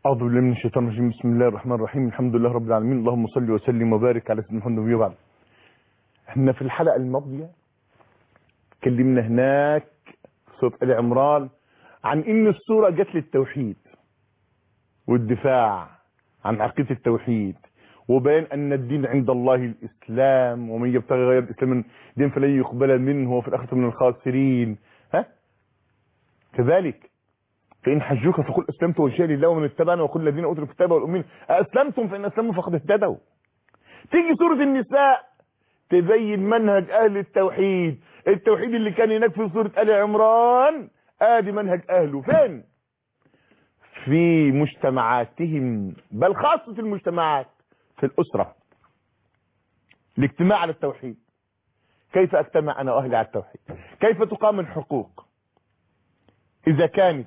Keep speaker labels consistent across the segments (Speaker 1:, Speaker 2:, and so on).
Speaker 1: أعوذ بالله من الشيطان الرجيم بسم الله الرحمن الرحيم الحمد لله رب العالمين اللهم صل وسلم وبارك على سيدنا محمد وبعد احنا في الحلقة الماضية اتكلمنا هناك في سورة آل عمران عن ان السورة جت للتوحيد والدفاع عن عقيدة التوحيد وبيان ان الدين عند الله الاسلام ومن يبتغي غير الاسلام دين فلن يقبل منه وفي الاخرة من الخاسرين ها كذلك فإن حجوك فقل أسلمت وجهي لله ومن اتبعني وكل الذين أوتوا الكتاب والأمين أسلمتم فإن أسلموا فقد اهتدوا تيجي سورة النساء تبين منهج أهل التوحيد التوحيد اللي كان هناك في سورة آل عمران آدي منهج أهله فين في مجتمعاتهم بل خاصة المجتمعات في الأسرة الاجتماع على التوحيد كيف أجتمع أنا وأهلي على التوحيد كيف تقام الحقوق إذا كانت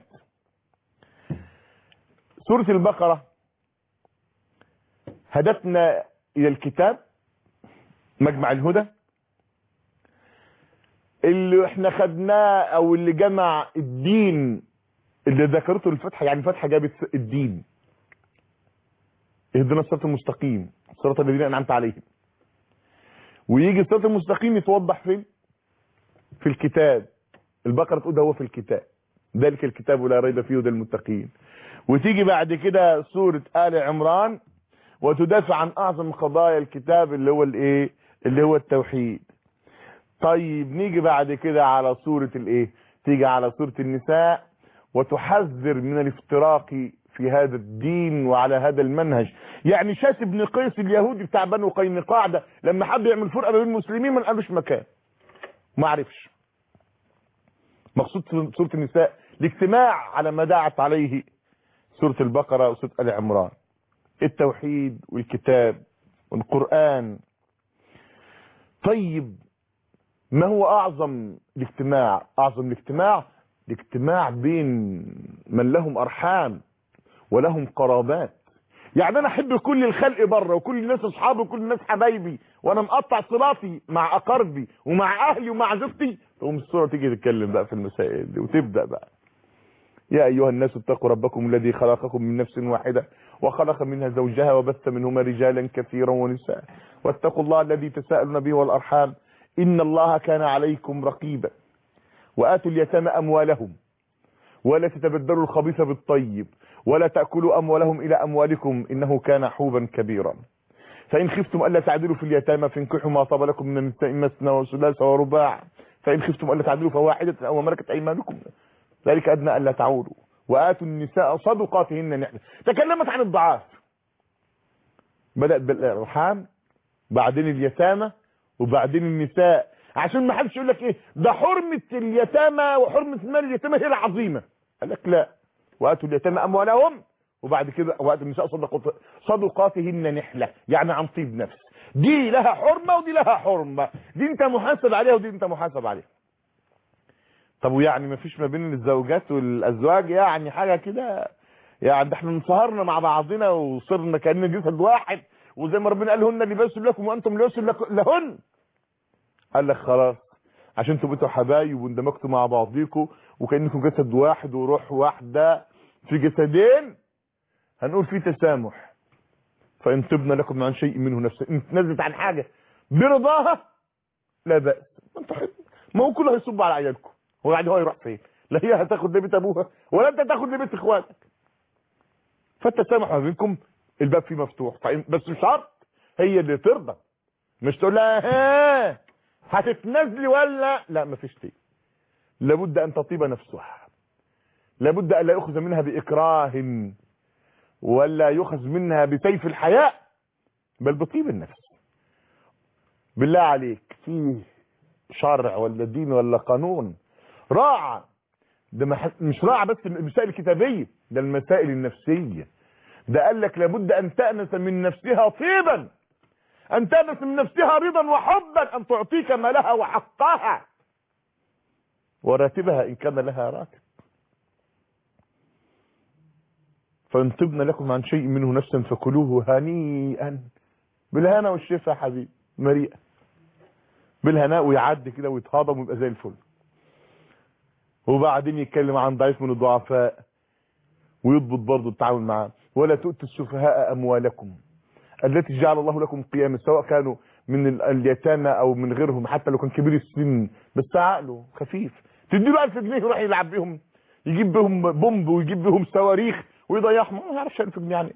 Speaker 1: سورة البقرة هدفنا إلى الكتاب مجمع الهدى اللي احنا خدناه او اللي جمع الدين اللي ذكرته الفتحة يعني الفتحة جابت الدين اهدنا الصراط المستقيم صراط الذين انعمت عليهم ويجي الصراط المستقيم يتوضح فين في الكتاب البقرة تقول ده هو في الكتاب ذلك الكتاب لا ريب فيه هدى المتقين وتيجي بعد كده سورة آل عمران وتدافع عن أعظم قضايا الكتاب اللي هو الايه اللي هو التوحيد طيب نيجي بعد كده على سورة الايه تيجي على سورة النساء وتحذر من الافتراق في هذا الدين وعلى هذا المنهج يعني شاس بن قيس اليهودي بتاع بنو قينقاع ده لما حب يعمل فرقه بين المسلمين ما لقالوش مكان ما عرفش مقصود سورة النساء الاجتماع على ما دعت عليه سورة البقرة وسورة آل عمران التوحيد والكتاب والقرآن طيب ما هو أعظم الاجتماع أعظم الاجتماع الاجتماع بين من لهم أرحام ولهم قرابات يعني أنا أحب كل الخلق بره وكل الناس أصحابي وكل الناس حبايبي وأنا مقطع صلاتي مع أقاربي ومع أهلي ومع زوجتي تقوم الصورة تيجي تتكلم بقى في المسائل دي وتبدأ بقى يا أيها الناس اتقوا ربكم الذي خلقكم من نفس واحدة وخلق منها زوجها وبث منهما رجالا كثيرا ونساء واتقوا الله الذي تساءلون به والأرحام إن الله كان عليكم رقيبا وآتوا اليتامى أموالهم ولا تتبدلوا الخبيث بالطيب ولا تأكلوا أموالهم إلى أموالكم إنه كان حوبا كبيرا فإن خفتم ألا تعدلوا في اليتامى فانكحوا ما طاب لكم من النساء مثنى وثلاث ورباع فإن خفتم ألا تعدلوا فواحدة أو ملكت أيمانكم ذلك أدنى ألا تعودوا وآتوا النساء صدقاتهن نحن تكلمت عن الضعاف بدأت بالأرحام بعدين اليتامى وبعدين النساء عشان ما حدش يقول لك ايه ده حرمة اليتامى وحرمة مال اليتامى هي العظيمة قال لك لا وآتوا اليتامى أموالهم وبعد كده وآتوا النساء صدقات صدقاتهن نحلة يعني عن طيب نفس دي لها حرمة ودي لها حرمة دي انت محاسب عليها ودي انت محاسب عليها طب ويعني ما فيش ما بين الزوجات والازواج يعني حاجة كده يعني ده احنا انصهرنا مع بعضنا وصرنا كأننا جسد واحد وزي ما ربنا قال هن لباس لكم وانتم لباس لهن قال لك خلاص عشان تبقوا حبايب واندمجتوا مع بعضيكم وكانكم جسد واحد وروح واحده في جسدين هنقول في تسامح فان طبنا لكم عن شيء منه نفسه ان نزلت عن حاجه برضاها لا باس ما انتوا حب ما هو كله هيصب على عيالكم هو يعني هو يروح فين لا هي هتاخد لبيت ابوها ولا انت تاخد لبيت اخواتك فالتسامح ما بينكم الباب فيه مفتوح بس شرط هي اللي ترضى مش تقول لها ها هتتنازلي ولا لا مفيش دي لابد ان تطيب نفسها لابد ان لا يؤخذ منها باكراه ولا يؤخذ منها بسيف الحياء بل بطيب النفس بالله عليك في شرع ولا دين ولا قانون راعى ده مش راعى بس المسائل الكتابيه ده المسائل النفسيه ده قال لك لابد ان تأنس من نفسها طيبا ان تأنس من نفسها رضا وحبا ان تعطيك ما لها وحقها وراتبها ان كان لها راتب فان طبن لكم عن شيء منه نفسا فكلوه هنيئا بالهنا والشفا يا حبيبي مريئا بالهناء ويعدي كده ويتهضم ويبقى زي الفل وبعدين يتكلم عن ضعيف من الضعفاء ويضبط برضه التعامل معاه ولا تؤتوا السفهاء أموالكم التي جعل الله لكم قياما سواء كانوا من ال- اليتامى أو من غيرهم حتى لو كان كبير السن بس عقله خفيف تديله 1000 جنيه يروح يلعب بيهم يجيب بهم بومب ويجيب بهم صواريخ ويضيعهم ما يعرفش 1000 جنيه يعني إيه.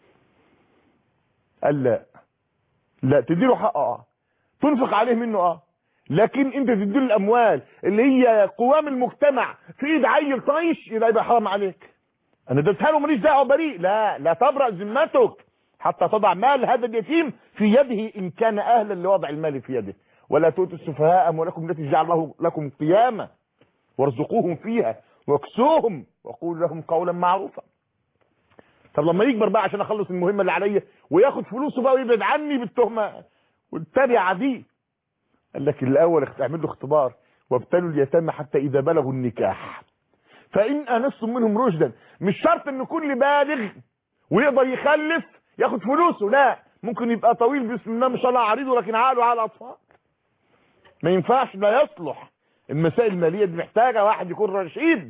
Speaker 1: قال لا لا تديله حقه اه تنفق عليه منه اه لكن انت تديله الاموال اللي هي قوام المجتمع في ايد عيل طايش يبقى يبقى حرام عليك انا اديتها له ماليش دعوه بريء لا لا تبرأ ذمتك حتى تضع مال هذا اليتيم في يده ان كان اهلا لوضع المال في يده ولا تؤتوا السفهاء اموالكم التي جعل الله لكم قياما وارزقوهم فيها واكسوهم وقولوا لهم قولا معروفا طب لما يكبر بقى عشان اخلص المهمه اللي عليا وياخد فلوسه بقى ويبعد عني بالتهمه والتريقه دي قال لك الاول اعمل له اختبار وابتلوا اليتامى حتى اذا بلغوا النكاح فان انستم منهم رشدا مش شرط ان كل بالغ ويقدر يخلف ياخد فلوسه لا ممكن يبقى طويل بسم الله ما شاء الله عريض ولكن عقله على الاطفال ما ينفعش لا يصلح المسائل الماليه دي محتاجه واحد يكون رشيد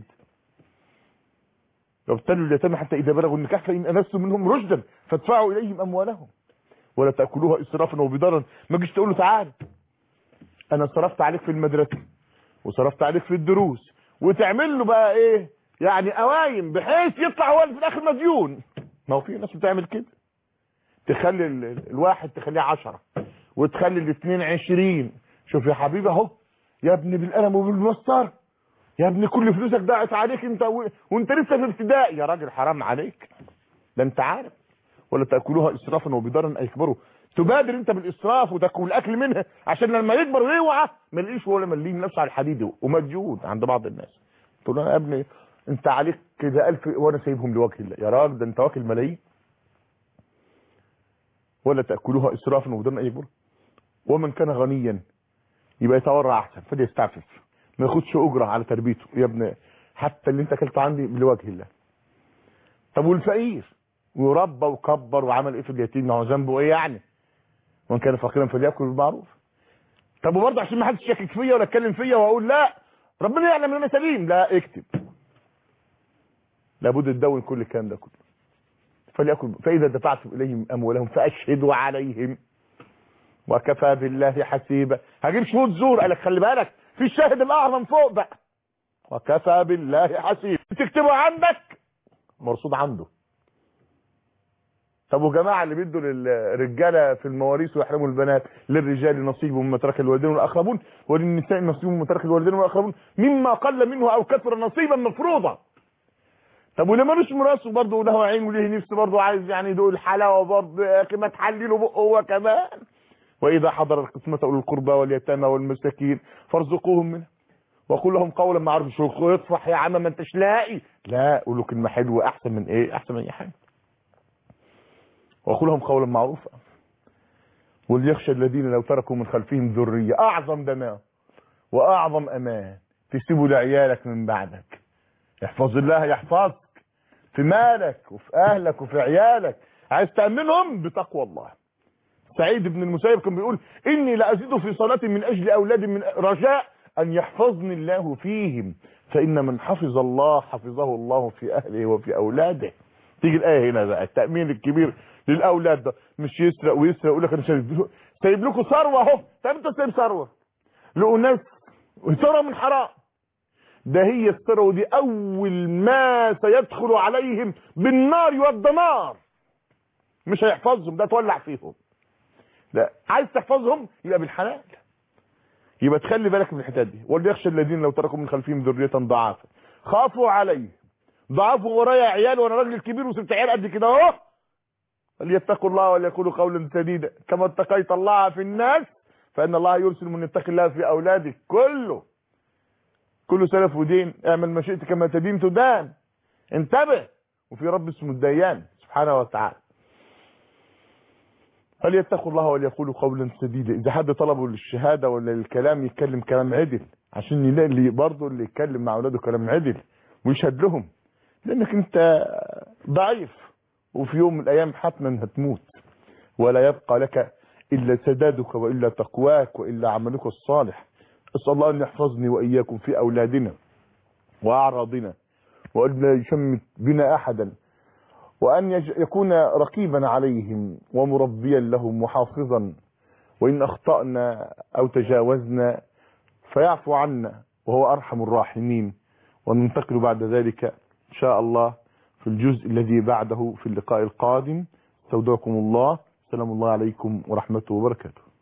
Speaker 1: وابتلوا اليتامى حتى اذا بلغوا النكاح فان انستم منهم رشدا فادفعوا اليهم اموالهم ولا تاكلوها اسرافا وبدارا ما تجيش تقول له تعالى انا صرفت عليك في المدرسه وصرفت عليك في الدروس وتعمل له بقى ايه يعني قوايم بحيث يطلع هو اللي في الاخر مديون ما هو في ناس بتعمل كده تخلي ال- ال- الواحد تخليه عشرة وتخلي الاثنين عشرين شوف يا حبيبي اهو يا ابني بالقلم وبالمسطره يا ابني كل فلوسك ضاعت عليك انت و... وانت لسه في ابتدائي يا راجل حرام عليك ده انت عارف ولا تاكلوها اسرافا وبدارا ان يكبروا تبادر انت بالاسراف وتاكل الاكل منها عشان لما يكبر ويوعى ما يلاقيش ولا مليم نفسه على الحديد ومجهود عند بعض الناس تقول له انا يا ابني انت عليك كده ألف وانا سايبهم لوجه الله يا راجل ده انت واكل ملايين ولا تاكلوها اسرافا وبدارا ان يكبروا ومن كان غنيا يبقى يتورع احسن فليستعفف ما ياخدش اجره على تربيته يا ابني حتى اللي انت اكلته عندي لوجه الله طب والفقير وربى وكبر وعمل ايه في اليتيم ما هو ذنبه ايه يعني وان كان فقيرا فليأكل بالمعروف طب وبرضه عشان ما حدش يشكك فيا ولا يتكلم فيا واقول لا ربنا يعلم ان انا سليم لا اكتب لابد تدون كل الكلام ده كله فليأكل فاذا دفعتم اليهم اموالهم فاشهدوا عليهم وكفى بالله حسيبا هجيب شهود زور قالك خلي بالك في الشاهد الاعظم فوق بقى وكفى بالله حسيبا تكتبه عندك مرصود عنده طب وجماعه اللي بيدوا للرجاله في المواريث ويحرموا البنات للرجال نصيب مما ترك الوالدين والاقربون وللنساء نصيب مما ترك الوالدين والاقربون مما قل منه او كثر نصيبا مفروضا طب واللي ملوش ميراث وبرضه له عين وليه نفس برضه عايز يعني يدوق الحلاوه برضه يا اخي ما تحلله بقه هو كمان واذا حضر القسمه اولو القربى واليتامى والمساكين فارزقوهم منه وقول لهم قولا معروفا شو يطفح يا عم ما انتش لاقي لا قول له كلمه حلوه احسن من ايه احسن من اي حاجه وقول لهم قولا معروفا وليخشى الذين لو تركوا من خلفهم ذريه اعظم دماء واعظم امان تسيبه لعيالك من بعدك احفظ الله يحفظك في مالك وفي اهلك وفي عيالك عايز تامنهم بتقوى الله سعيد بن المسيب كان بيقول اني لازيد في صلاتي من اجل اولادي من رجاء ان يحفظني الله فيهم فان من حفظ الله حفظه الله في اهله وفي اولاده تيجي الايه هنا بقى التامين الكبير للاولاد ده مش يسرق ويسرق يقول لك انا سايب سايب لكم ثروه اهو طب انت سايب ثروه لاناس ثروه من حرام ده هي الثروه دي اول ما سيدخل عليهم بالنار والدمار مش هيحفظهم ده تولع فيهم لا عايز تحفظهم يبقى بالحلال يبقى تخلي بالك من الحتات دي وليخشى الذين لو تركوا من خلفهم ذريه ضعافا خافوا عليه ضعفوا ورايا عيال وانا راجل كبير وسبت عيال قد كده اهو فليتقوا الله وليقولوا قولا سديدا كما اتقيت الله في الناس فان الله يرسل من يتقي الله في اولادك كله كله سلف ودين اعمل ما شئت كما تدين تدان انتبه وفي رب اسمه الديان سبحانه وتعالى فليتقوا الله وليقولوا قولا سديدا اذا حد طلبه للشهاده ولا للكلام يتكلم كلام عدل عشان يلاقي اللي برضه اللي يتكلم مع اولاده كلام عدل ويشهد لهم لانك انت ضعيف وفي يوم من الايام حتما هتموت ولا يبقى لك الا سدادك والا تقواك والا عملك الصالح اسال الله ان يحفظني واياكم في اولادنا واعراضنا وان لا يشمت بنا احدا وأن يج- يكون رقيبا عليهم ومربيا لهم وحافظا وإن أخطأنا أو تجاوزنا فيعفو عنا وهو أرحم الراحمين وننتقل بعد ذلك إن شاء الله في الجزء الذي بعده في اللقاء القادم استودعكم الله سلام الله عليكم ورحمته وبركاته